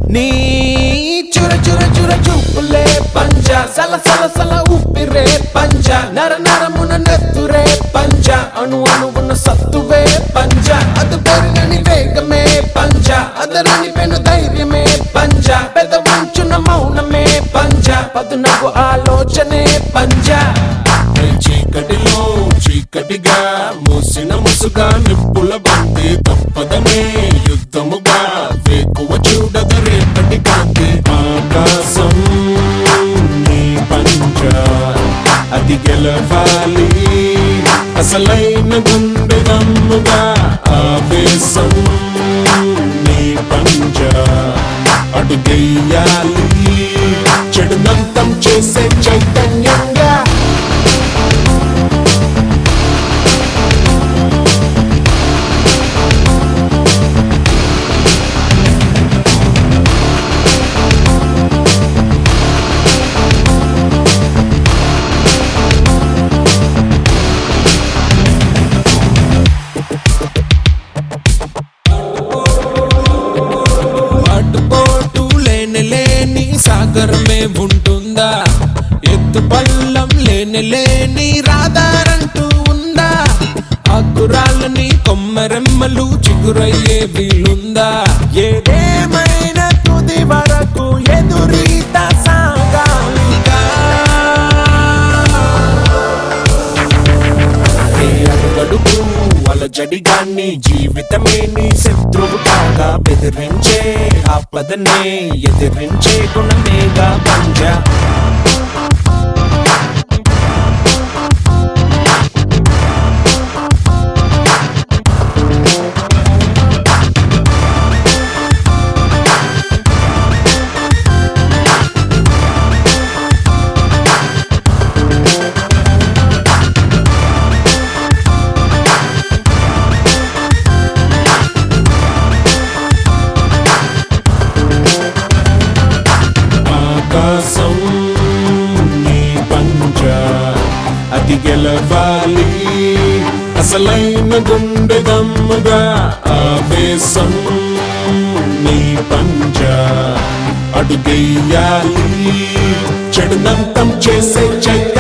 నీ చుర చుర చుర చూపులే పంజ సల సల సల ఊపిరే పంజ నర నరమున నెత్తురే పంజ అణు అణువున సత్తువే పంజ అది పెరుగని వేగమే పంజ అదరని పెను ధైర్యమే పంజ పెద ఉంచున మౌనమే పంజ పదునకు ఆలోచనే పంజ చీకటిలో చీకటిగా మూసిన ముసుగా నిప్పుల బంతి తప్పదనే యుద్ధముగా వేకువ చూడద రేపటి కాంతి ఆకాశం నీ పంచ అది గెలవాలి అసలైన గుండె దమ్ముగా ఆవేశం నీ పంచ అటు గెయ్యాలి చెడునంతం చేసే చైతన్యంగా అటుపోటు లేని లేని సాగరమే ఉంటుందా ఎత్తు పల్లం లేని లేని రాదారంటూ ఉందా అగ్గురాళ్ళని కొమ్మరెమ్మలు చిగురయ్యే వీలుందా ఏదేమైనా తుది వరకు ఎదురీత సాగాలిగా ఏ అడుగడుగు అలజడిగాన్ని జీవితమే నీ శత్రువు కాగా బెదిరించే ఆపదనే ఎదిరించే గుణమేగా పంజ ఆకాశం నీ పంజ అది గెలవాలి అసలైన గుండె దమ్ముగా ఆవేశం నీ పంజ అటు గెయ్యాలి చెడునంతం చేసే చైతన్యం